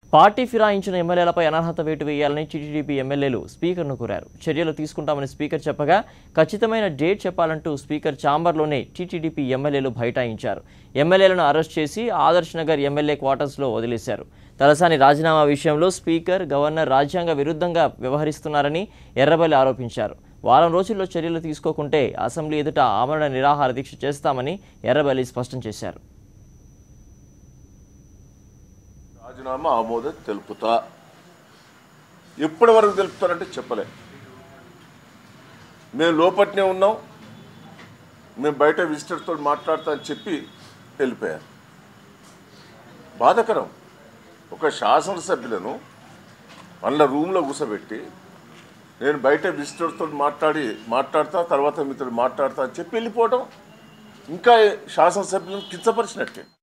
party ఫిరాయించిన ఎమ్మెల్యేలపై అనర్హత వేటు వేయాలని టీటీడీపీ ఎమ్మెల్యేలు స్పీకర్ను కోరారు చర్యలు తీసుకుంటామని స్పీకర్ చెప్పగా ఖచ్చితమైన డేట్ చెప్పాలంటూ స్పీకర్ ఛాంబర్లోనే టీటీడీపీ ఎమ్మెల్యేలు బైఠాయించారు ఎమ్మెల్యేలను అరెస్ట్ చేసి ఆదర్శ్ నగర్ ఎమ్మెల్యే క్వార్టర్స్లో వదిలేశారు తలసాని రాజీనామా విషయంలో స్పీకర్ గవర్నర్ రాజ్యాంగ విరుద్ధంగా వ్యవహరిస్తున్నారని ఎర్రబెల్లి ఆరోపించారు వారం రోజుల్లో చర్యలు తీసుకోకుంటే అసెంబ్లీ ఎదుట ఆమరణ నిరాహార దీక్ష చేస్తామని ఎర్రబెల్లి స్పష్టం చేశారు రాజీనామా ఆమోదం తెలుపుతా ఎప్పటి వరకు తెలుపుతారంటే చెప్పలే మేము లోపట్నే ఉన్నాం మేము బయట విజిటర్తో మాట్లాడతా అని చెప్పి వెళ్ళిపోయారు బాధకరం ఒక శాసనసభ్యులను వాళ్ళ రూమ్లో కూర్చోబెట్టి నేను బయట విజిటర్తో మాట్లాడి మాట్లాడతా తర్వాత మీతో మాట్లాడతా అని చెప్పి వెళ్ళిపోవడం ఇంకా శాసనసభ్యులను కించపరిచినట్టే